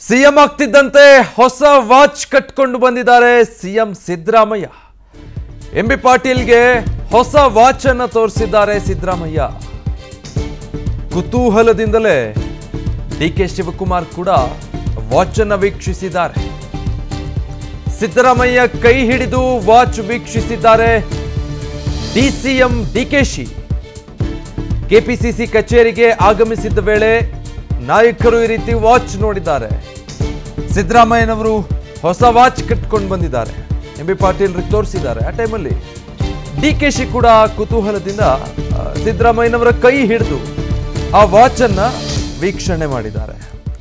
CM ಆಗ್ತಿದ್ದಂತೆ ಹೊಸ watch ಕಟ್ಕೊಂಡು ಬಂದಿದ್ದಾರೆ ಸಿಎಂ ಸಿದ್ದರಾಮಯ್ಯ ಎಂ ಬಿ ಪಾಟೀಲ್ಗೆ ಹೊಸ ವಾಚ್ ಅನ್ನ ತೋರಿಸಿದ್ದಾರೆ ಸಿದ್ದರಾಮಯ್ಯ ಕುತೂಹಲದಿಂದಲೇ ಡಿ ಕೆ ಶಿವಕುಮಾರ್ ಕೂಡ ವಾಚ್ ಅನ್ನ ವೀಕ್ಷಿಸಿದ್ದಾರೆ ಸಿದ್ದರಾಮಯ್ಯ ಕೈ ಹಿಡಿದು ವಾಚ್ ವೀಕ್ಷಿಸಿದ್ದಾರೆ ಡಿಸಿಎಂ ಡಿಕೆಶಿ ಕೆಪಿಸಿಸಿ ಕಚೇರಿಗೆ ಆಗಮಿಸಿದ್ದ ವೇಳೆ ನಾಯಕರು ಈ ರೀತಿ ವಾಚ್ ನೋಡಿದ್ದಾರೆ ಸಿದ್ದರಾಮಯ್ಯನವರು ಹೊಸ ವಾಚ್ ಕಟ್ಕೊಂಡು ಬಂದಿದ್ದಾರೆ ಎಂ ಬಿ ಪಾಟೀಲ್ ತೋರಿಸಿದ್ದಾರೆ ಆ ಟೈಮಲ್ಲಿ ಡಿ ಕೆ ಶಿ ಕೂಡ ಕುತೂಹಲದಿಂದ ಆ, ಸಿದ್ದರಾಮಯ್ಯನವರ ಕೈ ಹಿಡಿದು ಆ ವಾಚ್ ಅನ್ನ ವೀಕ್ಷಣೆ ಮಾಡಿದ್ದಾರೆ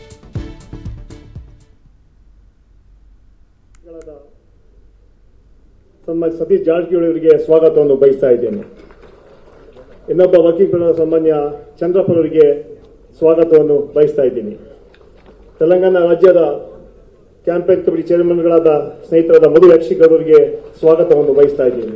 ಸನ್ಮಾನ್ಯ ಸತೀಶ್ ಜಾರಕಿಹೊಳಿ ಅವರಿಗೆ ಸ್ವಾಗತವನ್ನು ಬಯಸ್ತಾ ಇದ್ದೇನೆ ಇನ್ನೊಬ್ಬ ವಕೀಲರ ಸಾಮಾನ್ಯ ಚಂದ್ರಪ್ಪ ಅವರಿಗೆ ಸ್ವಾಗತವನ್ನು ಬಯಸ್ತಾ ಇದ್ದೀನಿ ತೆಲಂಗಾಣ ರಾಜ್ಯದ ಕ್ಯಾಂಪೇನ್ ಕಮಿಟಿ ಚೇರ್ಮನ್ಗಳಾದ ಸ್ನೇಹಿತರಾದ ಮಧು ಯಕ್ಷಿಗೌಡ ಅವರಿಗೆ ಸ್ವಾಗತವನ್ನು ಬಯಸ್ತಾ ಇದ್ದೀನಿ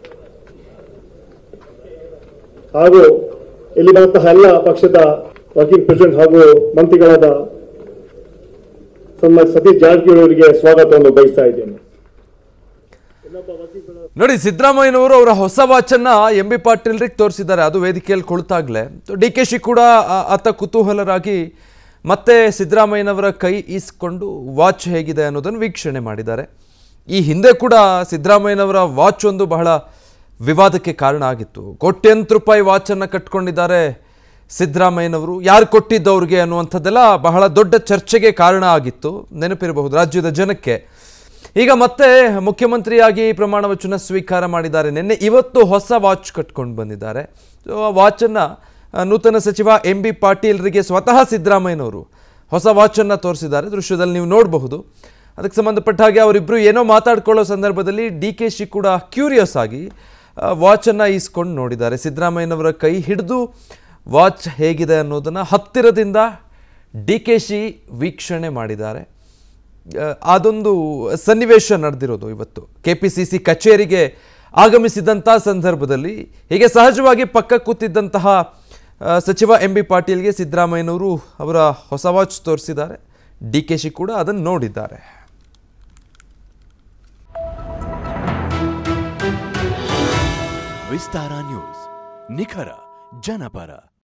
ಹಾಗೂ ಇಲ್ಲಿ ಬಂದಂತಹ ಎಲ್ಲ ಪಕ್ಷದ ವರ್ಕಿಂಗ್ ಪ್ರೆಸಿಡೆಂಟ್ ಹಾಗೂ ಮಂತ್ರಿಗಳಾದ ಸನ್ಮಾನ್ಯ ಸತೀಶ್ ಜಾರಕಿಹೊಳಿ ಅವರಿಗೆ ಸ್ವಾಗತವನ್ನು ಬಯಸ್ತಾ ಇದ್ದೇನೆ ಇನ್ನೊಬ್ಬ ವಕೀಲರ ನೋಡಿ ಸಿದ್ದರಾಮಯ್ಯನವರು ಅವರ ಹೊಸ ವಾಚನ್ನ ಎಂ ಬಿ ಪಾಟೀಲ್ರಿಗೆ ತೋರಿಸಿದ್ದಾರೆ ಅದು ವೇದಿಕೆಯಲ್ಲಿ ಕೊಳ್ತಾಗ್ಲೇ ಡಿ ಕೆ ಶಿ ಕೂಡ ಆ- ಆತ ಕುತೂಹಲರಾಗಿ ಮತ್ತೆ ಸಿದ್ದರಾಮಯ್ಯನವರ ಕೈ ಈಸ್ಕೊಂಡು ವಾಚ್ ಹೇಗಿದೆ ಅನ್ನೋದನ್ನು ವೀಕ್ಷಣೆ ಮಾಡಿದ್ದಾರೆ ಈ ಹಿಂದೆ ಕೂಡ ಸಿದ್ದರಾಮಯ್ಯನವರ ವಾಚ್ ಒಂದು ಬಹಳ ವಿವಾದಕ್ಕೆ ಕಾರಣ ಆಗಿತ್ತು ಕೋಟ್ಯಂತರ ರೂಪಾಯಿ ವಾಚನ್ನು ಕಟ್ಕೊಂಡಿದ್ದಾರೆ ಸಿದ್ದರಾಮಯ್ಯನವರು ಯಾರು ಕೊಟ್ಟಿದ್ದವ್ರಿಗೆ ಅನ್ನುವಂಥದ್ದೆಲ್ಲ ಬಹಳ ದೊಡ್ಡ ಚರ್ಚೆಗೆ ಕಾರಣ ಆಗಿತ್ತು ನೆನಪಿರಬಹುದು ರಾಜ್ಯದ ಜನಕ್ಕೆ ಈಗ ಮತ್ತೆ ಮುಖ್ಯಮಂತ್ರಿಯಾಗಿ ಪ್ರಮಾಣ ವಚನ ಸ್ವೀಕಾರ ಮಾಡಿದ್ದಾರೆ ನಿನ್ನೆ ಇವತ್ತು ಹೊಸ ವಾಚ್ ಕಟ್ಕೊಂಡು ಬಂದಿದ್ದಾರೆ ಸೊ ಆ ವಾಚನ್ನು ನೂತನ ಸಚಿವ ಎಂ ಬಿ ಪಾಟೀಲ್ರಿಗೆ ಸ್ವತಃ ಸಿದ್ದರಾಮಯ್ಯನವರು ಹೊಸ ವಾಚನ್ನು ತೋರಿಸಿದ್ದಾರೆ ದೃಶ್ಯದಲ್ಲಿ ನೀವು ನೋಡಬಹುದು ಅದಕ್ಕೆ ಸಂಬಂಧಪಟ್ಟ ಹಾಗೆ ಅವರಿಬ್ಬರು ಏನೋ ಮಾತಾಡ್ಕೊಳ್ಳೋ ಸಂದರ್ಭದಲ್ಲಿ ಡಿ ಕೆ ಶಿ ಕೂಡ ಕ್ಯೂರಿಯಸ್ ಆಗಿ ವಾಚನ್ನು ಈಸ್ಕೊಂಡು ನೋಡಿದ್ದಾರೆ ಸಿದ್ದರಾಮಯ್ಯನವರ ಕೈ ಹಿಡಿದು ವಾಚ್ ಹೇಗಿದೆ ಅನ್ನೋದನ್ನು ಹತ್ತಿರದಿಂದ ಡಿ ಕೆ ಶಿ ವೀಕ್ಷಣೆ ಮಾಡಿದ್ದಾರೆ ಆ, ಅದೊಂದು ಸನ್ನಿವೇಶ ನಡೆದಿರೋದು ಇವತ್ತು ಕೆ ಪಿ ಸಿ ಸಿ ಕಚೇರಿಗೆ ಆಗಮಿಸಿದಂಥ ಸಂದರ್ಭದಲ್ಲಿ ಹೀಗೆ ಸಹಜವಾಗಿ ಪಕ್ಕ ಕೂತಿದ್ದಂತಹ ಆ, ಸಚಿವ ಎಂ ಬಿ ಪಾಟೀಲ್ಗೆ ಸಿದ್ದರಾಮಯ್ಯನವರು ಅವರ ಹೊಸ ವಾಚ್ ತೋರಿಸಿದ್ದಾರೆ ಡಿ ಕೆ ಶಿ ಕೂಡ ಅದನ್ನು ನೋಡಿದ್ದಾರೆ ವಿಸ್ತಾರ ನ್ಯೂಸ್ ನಿಖರ ಜನಪರ